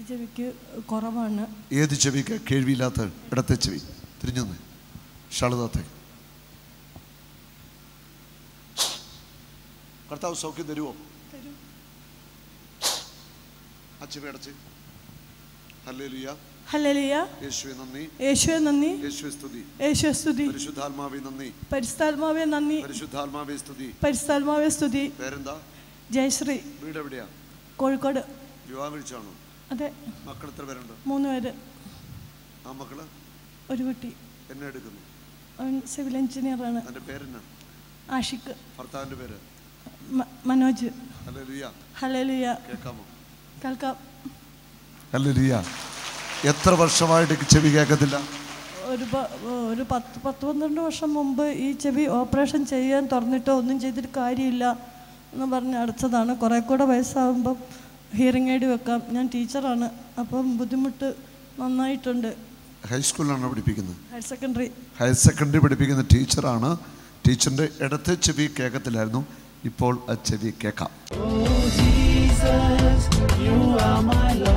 ചെവിക്ക് കുറവാണ് ഏത് ചെവിക്ക് കേൾവിയില്ലാത്ത ഇടത്തെ ചെവി തിരിഞ്ഞു നിന്ന് ഷളുതാത്തെ കർത്താവ് സൗഖ്യം തരുമോ ആ ചെവി അടച്ച് ഹല്ലേലൂയ ഹലലിയ യേശുവെ നന്ദി യേശുവെ നന്ദി യേശുവെ സ്തുതി യേശുവെ സ്തുതി പരിശുദ്ധാത്മാവെ നന്ദി പരിസ്ഥാത്മാവെ നന്ദി പരിശുദ്ധാത്മാവെ സ്തുതി പരിസ്ഥാത്മാവെ സ്തുതി പേരെന്താ ജയശ്രീ വീട് എവിടെയാ കോഴിക്കോട് വിവാഹം കഴിച്ചാണോ അതെ മക്കൾ എത്ര പേരുണ്ട് മൂന്ന് പേര് ആ മക്കള് ഒരു കുട്ടി എന്നെ എടുക്കുന്നു അവൻ സിവിൽ എഞ്ചിനീയറാണ് അതിന്റെ പേരെന്നാ ആഷിക്ക് ഭർത്താവിന്റെ പേര് മ- മനോജ് ഹല്ലേലൂയ ഹലലിയ കേൾക്കാമോ കേൾക്കാം ഹല്ലേലൂയ എത്ര വർഷമായിട്ട് ചെവി കേൾക്കത്തില്ല ഒരു പ- ഒരു പത്ത് പത്ത് പന്ത്രണ്ട് വർഷം മുമ്പ് ഈ ചെവി ഓപ്പറേഷൻ ചെയ്യാൻ തുറന്നിട്ടോ ഒന്നും ചെയ്തിട്ട് കാര്യമില്ല എന്ന് പറഞ്ഞ് അടച്ചതാണ് കുറേ കൂടെ വയസ്സാകുമ്പം ഹിയറിംഗ് എയ്ഡ് വെക്കാം ഞാൻ ടീച്ചറാണ് അപ്പം ബുദ്ധിമുട്ട് നന്നായിട്ടുണ്ട് ഹൈസ്കൂളിലാണ് പഠിപ്പിക്കുന്നത് ഹയർ സെക്കൻഡറി ഹയർ സെക്കൻഡറി പഠിപ്പിക്കുന്ന ടീച്ചറാണ് ടീച്ചറിൻ്റെ ഇടത്തെ ചെവി കേൾക്കത്തില്ലായിരുന്നു ഇപ്പോൾ ആ ചെവി കേൾക്കാം Jesus, you are my Lord.